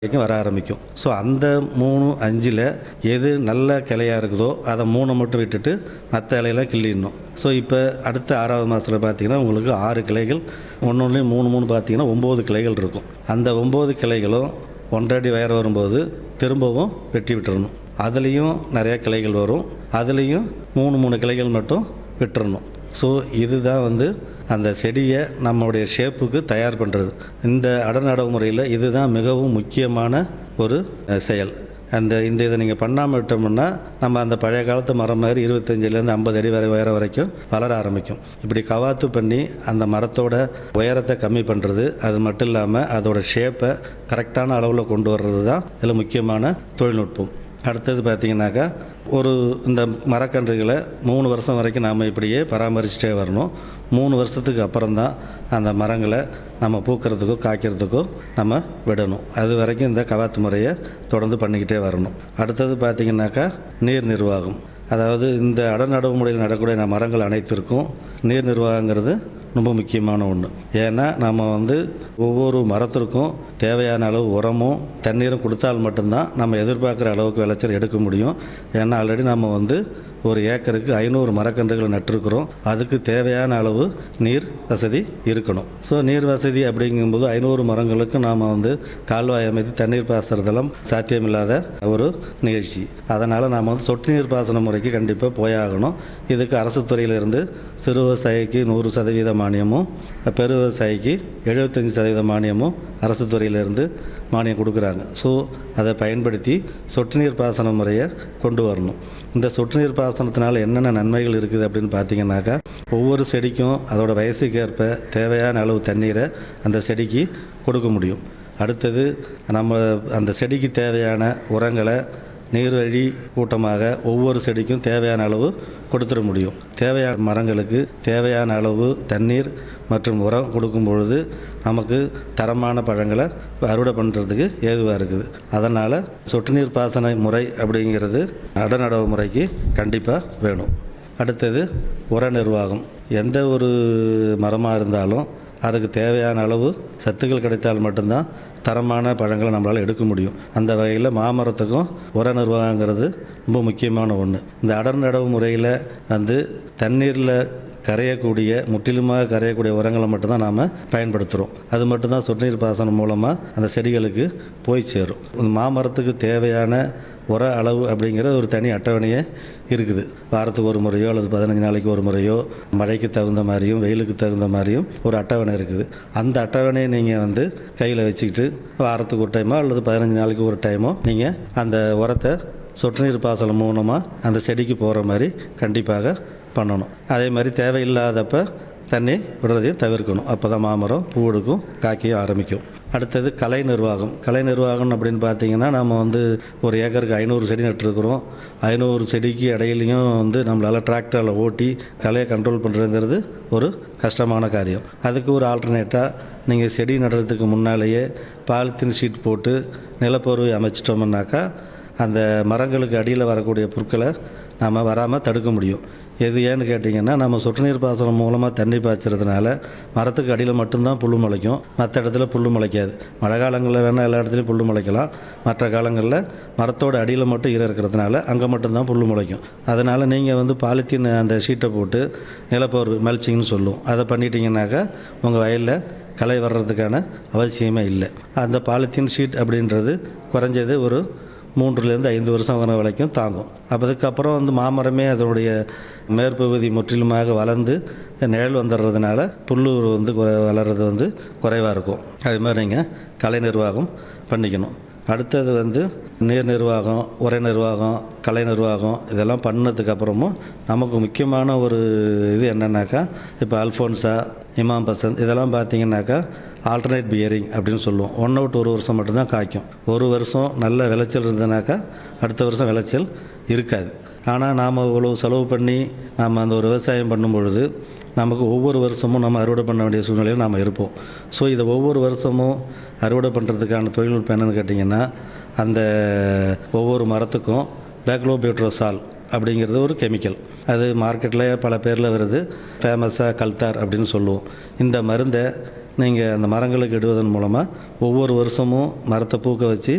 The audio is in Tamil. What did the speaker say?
வரைக்கும் வர ஆரம்பிக்கும் ஸோ அந்த மூணு அஞ்சில் எது நல்ல கிளையாக இருக்குதோ அதை மூணை மட்டும் விட்டுட்டு மற்ற இலையெல்லாம் கிள்ளிடணும் ஸோ இப்போ அடுத்த ஆறாவது மாதத்தில் பார்த்தீங்கன்னா உங்களுக்கு ஆறு கிளைகள் ஒன்று ஒன்றுலேயும் மூணு மூணு பார்த்தீங்கன்னா ஒம்பது கிளைகள் இருக்கும் அந்த ஒம்பது கிளைகளும் ஒன்றரை அடி வயர் வரும்போது திரும்பவும் வெட்டி விட்டுறணும் அதுலேயும் நிறையா கிளைகள் வரும் அதுலேயும் மூணு மூணு கிளைகள் மட்டும் விட்டுறணும் ஸோ இதுதான் வந்து அந்த செடியை நம்மளுடைய ஷேப்புக்கு தயார் பண்ணுறது இந்த அடநடவு முறையில் இதுதான் மிகவும் முக்கியமான ஒரு அஹ், செயல் அந்த இந்த இதை நீங்கள் பண்ணாமல் விட்டோம்னா நம்ம அந்த பழைய காலத்து மரம் மாதிரி இருபத்தஞ்சிலேருந்து ஐம்பது அடி வரை உயரம் வரைக்கும் வளர ஆரம்பிக்கும் இப்படி கவாத்து பண்ணி அந்த மரத்தோட உயரத்தை கம்மி பண்ணுறது அது மட்டும் இல்லாமல் அதோட ஷேப்பை கரெக்டான அளவில் கொண்டு வர்றது தான் இதில் முக்கியமான தொழில்நுட்பம் அடுத்தது பார்த்தீங்கன்னாக்கா ஒரு இந்த மரக்கன்றுகளை மூணு வருஷம் வரைக்கும் நாம் இப்படியே பராமரிச்சுட்டே வரணும் மூணு வருஷத்துக்கு அப்புறம் தான் அந்த மரங்களை நம்ம பூக்கிறதுக்கோ காய்க்கிறதுக்கோ நம்ம விடணும் அது வரைக்கும் இந்த கவாத்து முறையை தொடர்ந்து பண்ணிக்கிட்டே வரணும் அடுத்தது பார்த்திங்கனாக்கா நீர் நிர்வாகம் அதாவது இந்த அடநடவு முறையில் நடக்கூடிய ந- மரங்கள் அனைத்திற்கும் நீர் நிர்வாகங்கிறது ரொம்ப முக்கியமான ஒன்று ஏன்னா நம்ம வந்து ஒவ்வொரு மரத்திற்கும் தேவையான அளவு உரமும் தண்ணீரும் கொடுத்தால் மட்டும்தான் நம்ம எதிர்பார்க்குற அளவுக்கு விளைச்சல் எடுக்க முடியும் ஏன்னா ஆல்ரெடி நம்ம வந்து ஒரு ஏக்கருக்கு ஐநூறு மரக்கன்றுகள் நட்டிருக்கிறோம் அதுக்கு தேவையான அளவு நீர் வசதி இருக்கணும் ஸோ நீர் வசதி அப்படிங்கும்போது ஐநூறு மரங்களுக்கு நாம் வந்து கால்வாய் அமைத்து தண்ணீர் பாசுறதெல்லாம் சாத்தியமில்லாத ஒரு நிகழ்ச்சி அதனால் நாம் வந்து சொட்டு நீர் பாசன முறைக்கு கண்டிப்பாக போயாகணும் இதுக்கு அரசு துறையிலிருந்து சிறு விவசாயிக்கு நூறு சதவீத மானியமும் பெரு விவசாயிக்கு எழுபத்தஞ்சி சதவீத மானியமும் அரசு துறையிலிருந்து மானியம் கொடுக்குறாங்க ஸோ அதை பயன்படுத்தி சொட்டு நீர் பாசன முறையை கொண்டு வரணும் இந்த சொட்டு நீர் பாசனத்தினால என்னென்ன நன்மைகள் இருக்குது அப்படின்னு பார்த்தீங்கன்னாக்கா ஒவ்வொரு செடிக்கும் அதோட வயசுக்கேற்ப தேவையான அளவு தண்ணீரை அந்த செடிக்கு கொடுக்க முடியும் அடுத்தது நம்ம அந்த செடிக்கு தேவையான உரங்களை நீர்வழி ஊட்டமாக ஒவ்வொரு செடிக்கும் தேவையான அளவு கொடுத்துட முடியும் தேவையான மரங்களுக்கு தேவையான அளவு தண்ணீர் மற்றும் உரம் கொடுக்கும் பொழுது நமக்கு தரமான பழங்களை அறுவடை பண்ணுறதுக்கு ஏதுவாக இருக்குது அதனால் சொட்டு நீர் பாசன முறை அப்படிங்கிறது அடநடவு முறைக்கு கண்டிப்பாக வேணும் அடுத்தது உர நிர்வாகம் எந்த ஒரு மரமாக இருந்தாலும் அதுக்கு தேவையான அளவு சத்துக்கள் கிடைத்தால் மட்டும்தான் தரமான பழங்களை நம்மளால் எடுக்க முடியும் அந்த வகையில் மாமரத்துக்கும் உர நிர்வாகங்கிறது ரொம்ப முக்கியமான ஒன்று இந்த அடர் நடவு முறையில் வந்து தண்ணீரில் கரையக்கூடிய முற்றிலுமாக கரையக்கூடிய உரங்களை மட்டும்தான் நாம் பயன்படுத்துகிறோம் அது மட்டும்தான் சொட்டு நீர் பாசனம் மூலமாக அந்த செடிகளுக்கு போய் சேரும் இந்த மாமரத்துக்கு தேவையான உர அளவு அப்படிங்கிற ஒரு தனி அட்டவணையே இருக்குது வாரத்துக்கு ஒரு முறையோ அல்லது பதினஞ்சு நாளைக்கு ஒரு முறையோ மழைக்கு தகுந்த மாதிரியும் வெயிலுக்கு தகுந்த மாதிரியும் ஒரு அட்டவணை இருக்குது அந்த அட்டவணையை நீங்கள் வந்து கையில் வச்சுக்கிட்டு வாரத்துக்கு ஒரு டைமோ அல்லது பதினஞ்சு நாளைக்கு ஒரு டைமோ நீங்கள் அந்த உரத்தை சொட்டு நீர் பாசனம் மூலமாக அந்த செடிக்கு போகிற மாதிரி கண்டிப்பாக பண்ணணும் அதே மாதிரி தேவையில்லாதப்ப தண்ணி விடுறதையும் தவிர்க்கணும் அப்போ தான் மாமரம் பூ எடுக்கும் காய்க்கையும் ஆரம்பிக்கும் அடுத்தது கலை நிர்வாகம் கலை நிர்வாகம் அப்படின்னு பார்த்தீங்கன்னா நம்ம வந்து ஒரு ஏக்கருக்கு ஐநூறு செடி நட்டுருக்குறோம் ஐநூறு செடிக்கு இடையிலையும் வந்து நம்மளால் டிராக்டரில் ஓட்டி கலையை கண்ட்ரோல் பண்ணுறதுங்கிறது ஒரு கஷ்டமான காரியம் அதுக்கு ஒரு ஆல்டர்னேட்டாக நீங்கள் செடி நடுறதுக்கு முன்னாலேயே பாலித்தீன் ஷீட் போட்டு நிலப்பொருவை அமைச்சிட்டோம்னாக்கா அந்த மரங்களுக்கு அடியில் வரக்கூடிய புற்களை நாம் வராமல் தடுக்க முடியும் எது ஏன்னு கேட்டிங்கன்னா நம்ம சொட்டு நீர் பாசனம் மூலமாக தண்ணி பாய்ச்சறதுனால மரத்துக்கு அடியில் மட்டும்தான் புல் முளைக்கும் மற்ற இடத்துல புல் முளைக்காது மழை காலங்களில் வேணால் எல்லா இடத்துலையும் புல் முளைக்கலாம் மற்ற காலங்களில் மரத்தோட அடியில் மட்டும் ஈரம் இருக்கிறதுனால அங்கே மட்டும்தான் புல் முளைக்கும் அதனால் நீங்கள் வந்து பாலித்தீன் அந்த ஷீட்டை போட்டு நிலப்போர்வு மல்ச்சிங்னு சொல்லும் அதை பண்ணிட்டீங்கன்னாக்கா உங்கள் வயலில் களை வர்றதுக்கான அவசியமே இல்லை அந்த பாலித்தீன் ஷீட் அப்படின்றது குறைஞ்சது ஒரு மூன்றுலேருந்து ஐந்து வருஷம் வர வரைக்கும் தாங்கும் அப்ப அதுக்கப்புறம் வந்து மாமரமே அதனுடைய மேற்பகுதி முற்றிலுமாக வளர்ந்து நிழல் வந்துடுறதுனால புல் வந்து குறை வளர்கிறது வந்து குறைவாக இருக்கும் அது மாதிரி நீங்கள் கலை நிர்வாகம் பண்ணிக்கணும் அடுத்தது வந்து நீர் நிர்வாகம் உரை நிர்வாகம் கலை நிர்வாகம் இதெல்லாம் பண்ணதுக்கு அப்புறமும் நமக்கு முக்கியமான ஒரு இது என்னன்னாக்கா இப்போ அல்ஃபோன்ஸா இமாம் பசந்த் இதெல்லாம் பார்த்தீங்கன்னாக்கா ஆல்டர்னேட் பியரிங் அப்படின்னு சொல்லுவோம் ஒன் அவுட் ஒரு வருஷம் மட்டும்தான் காய்க்கும் ஒரு வருஷம் நல்ல விளைச்சல் இருந்ததுனாக்கா அடுத்த வருஷம் விளைச்சல் இருக்காது ஆனால் நாம் இவ்வளோ செலவு பண்ணி நாம் அந்த ஒரு விவசாயம் பண்ணும் பொழுது நமக்கு ஒவ்வொரு வருஷமும் நம்ம அறுவடை பண்ண வேண்டிய சூழ்நிலையில் நாம் இருப்போம் ஸோ இதை ஒவ்வொரு வருஷமும் அறுவடை பண்ணுறதுக்கான தொழில்நுட்பம் என்னென்னு கேட்டிங்கன்னா அந்த ஒவ்வொரு மரத்துக்கும் பேக்லோபியூட்ரோசால் அப்படிங்கிறது ஒரு கெமிக்கல் அது மார்க்கெட்டில் பல பேரில் வருது ஃபேமஸாக கல்தார் அப்படின்னு சொல்லுவோம் இந்த மருந்தை நீங்கள் அந்த மரங்களுக்கு இடுவதன் மூலமாக ஒவ்வொரு வருஷமும் மரத்தை பூக்க வச்சு